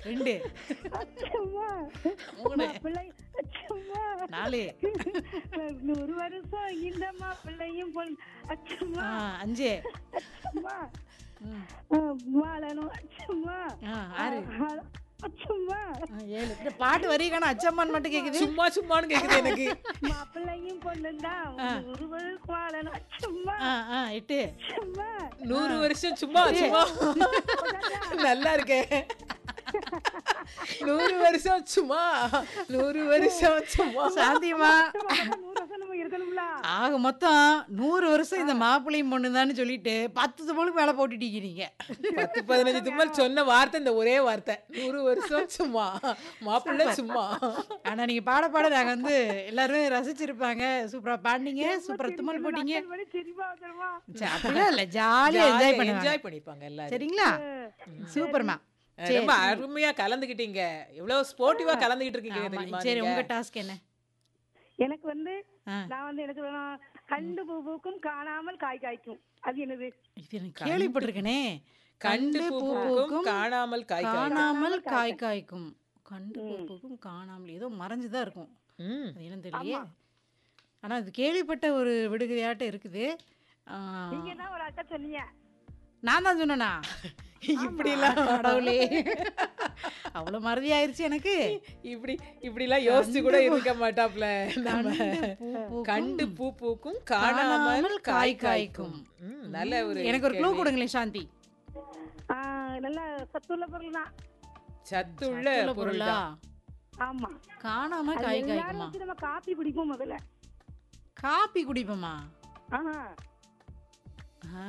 ரெண்டு அச்சம்மா மூணு. மாப்பிள்ளை அச்சம்மா நாலு நூறு வருஷம் இந்த மாப்பிள்ளையும் பொன் ஆ, அச்சம்மா அஞ்சு அச்சம்மா ம், ஆ, வாழணும் அச்சம்மா ஆ, ஆறு ஆ, அச்சம்மா ஆ, ஏழு இந்த பாட்டு வரி காணும் அச்சம்மான் மட்டும் கேக்குது சும்மா சும்மான்னு கேக்குது எனக்கு மாப்பிள்ளையும் பொண்ணுதான் நூறு வருஷம் வாழணும் அச்சம்மா ஆ ஆ எட்டு அச்சம்மா நூறு வருஷம் சும்மா சும்மா நல்லா இருக்கே நூறு வருஷம் சும்மா நூறு வருஷம் சும்மா சாந்தியம்மா நூறு வருஷம் நம்ம இருக்கணும்ல ஆக மொத்தம் நூறு வருஷம் இந்த மாப்பிள்ளையும் பொண்ணுதான்னு சொல்லிட்டு பத்து துமலுக்கு மேல போட்டுட்டீங்க நீங்க பத்து பதினஞ்சு தும்மல் சொன்ன வார்த்தை இந்த ஒரே வார்த்தை நூறு வருஷம் சும்மா மாப்பிள்ளை சும்மா ஆனா நீங்க பாட பாட நாங்க வந்து எல்லாருமே ரசிச்சிருப்பாங்க சூப்பரா பாடினீங்க சூப்பரா தும்மல் போட்டீங்க நக்கல் பண்ணி சிரிப்பா வந்துருமா சரி, அப்படிலாம் இல்ல ஜாலியா என்ஜாய் பண்ணுவாங்க என்ஜாய் பண்ணிருப்பாங்க எல்லாரும் சரிங்களா சூப்பர்மா ரொம்ப அருமையா கலந்துக்கிட்டீங்க எவ்வளவு ஸ்போர்ட்டிவா கலந்துகிட்டு இருக்கீங்க ஆமா. தெரியுமா சரி நீங்க? உங்க டாஸ்க் என்ன எனக்கு வந்து ஆ. நான் வந்து எனக்கு வேணும் கண்டு பூ பூக்கும் காணாமல் காய் காய்க்கும் அது என்னது இது எனக்கு கேள்விப்பட்டிருக்கேனே கண்டு கண்டு பூ பூ பூக்கும் பூக்கும் காணாமல் காய் காய்க்கும். காணாமல் காய் காய்க்கும் கண்டு பூ பூக்கும் காணாமல் ஏதோ மறைஞ்சுதான் இருக்கும் ம் அது என்னன்னு தெரியலையே ஆனா இது கேள்விப்பட்ட ஒரு விடுகதையாட்டம் இருக்குது ஆ, நீங்க தான் ஒரு அக்கா சொன்னீங்க நான் தான் சொன்னேனா இப்படி எல்லாம் கடவுளே அவ்வளவு மறதி ஆயிருச்சு எனக்கு இப்படி இப்படி எல்லாம் யோசிச்சு கூட இருக்க மாட்டாப்ல நம்ம கண்டு பூ பூக்கும் கண்டு பூ பூக்கும் காணாமல் காய் காய்க்கும் ம், நல்ல ஒரு எனக்கு ஒரு க்ளூ கொடுங்களேன் சாந்தி ஆ, நல்ல சத்துள்ள பொருள் தான் சத்துள்ள உள்ள பொருள் பொருளா ஆமா காணாம அது காய் எல்லாரும் காய்க்குமா வச்சு நம்ம காப்பி குடிப்போம் முதல்ல காப்பி குடிப்போமா ஆஹா ஆ?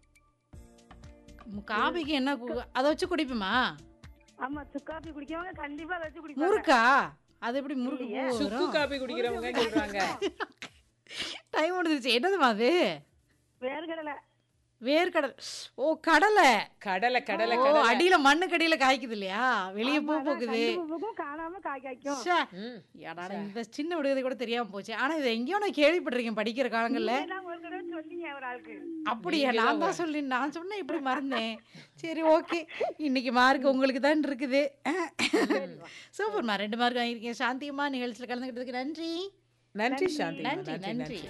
ம், காபிக்கு என்ன கு- அதை வச்சு குடிப்போமா ஆமா சுக்காப்பி குடிக்கவங்க கண்டிப்பா அதை வச்சு குடிப்பாங்க முறுக்கா அது எப்படி முறுக்கு பூ சுக்கு வரும் காப்பி குடிக்கிறவங்க சொல்றாங்க டைம் முடிஞ்சிருச்சு என்னதுமா அது வேர்கடலை வேர்க்கடல் ஓ கடலை கடலை கடலை ஓ கடலை அடியில மண்ணு கடியில காய்க்குது இல்லையா வெளியே பூ பூக்குது கண்டு பூ பூக்கும் காணாம காய் காய்க்கும் ச்சே. ம். அடாடா, இந்த சின்ன விடுதலை கூட தெரியாம போச்சு ஆனா இது எங்கேயோ நான் கேள்விப்பட்டிருக்கேன் படிக்கிற காலங்கள்ல இதெல்லாம் ஒரு தடவை சொன்னீங்க ஒரு ஆளுக்கு அப்படியா நான் தான் சொல்லி நான் சொன்னேன் இப்படி மறந்தேன் சரி ஓகே இன்னைக்கு மார்க் உங்களுக்கு தான் இருக்குது சூப்பர்மா ரெண்டு மார்க் வாங்கியிருக்கேன் சாந்தியம்மா நிகழ்ச்சியில் கலந்துக்கிட்டதுக்கு நன்றி நன்றி சாந்தி நன்றி நன்றி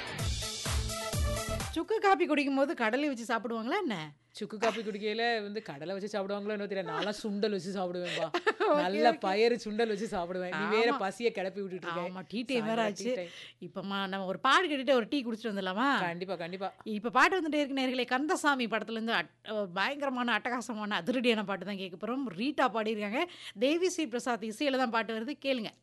சுக்கு காப்பி குடிக்கும் போது கடலை வச்சு சாப்பிடுவாங்களா என்ன சுக்கு காப்பி குடிக்கையில வந்து கடலை வச்சு சாப்பிடுவாங்களோ என்ன தெரியல நான்லாம் சுண்டல் வச்சு சாப்பிடுவேன்பா நல்ல பயறு சுண்டல் வச்சு சாப்பிடுவேன் நீ வேற பசிய கிளப்பி விட்டுட்டு இருக்க ஆமா டீ டைம் வேற சாயந்தரம் ஆச்சு tea time. இப்பமா நம்ம ஒரு பாடு கேட்டுட்டு ஒரு டீ குடிச்சிட்டு வந்துடலாமா கண்டிப்பா கண்டிப்பா இப்ப பாட்டு வந்துட்டே இருக்கு நேர்களே கந்தசாமி படத்துல இருந்து அட்- அஹ் பயங்கரமான அட்டகாசமான அதிரடியான பாட்டு தான் கேட்க போறோம் ரீட்டா பாடியிருக்காங்க தேவி ஸ்ரீ பிரசாத் இசையில தான் பாட்டு வருது கேளுங்க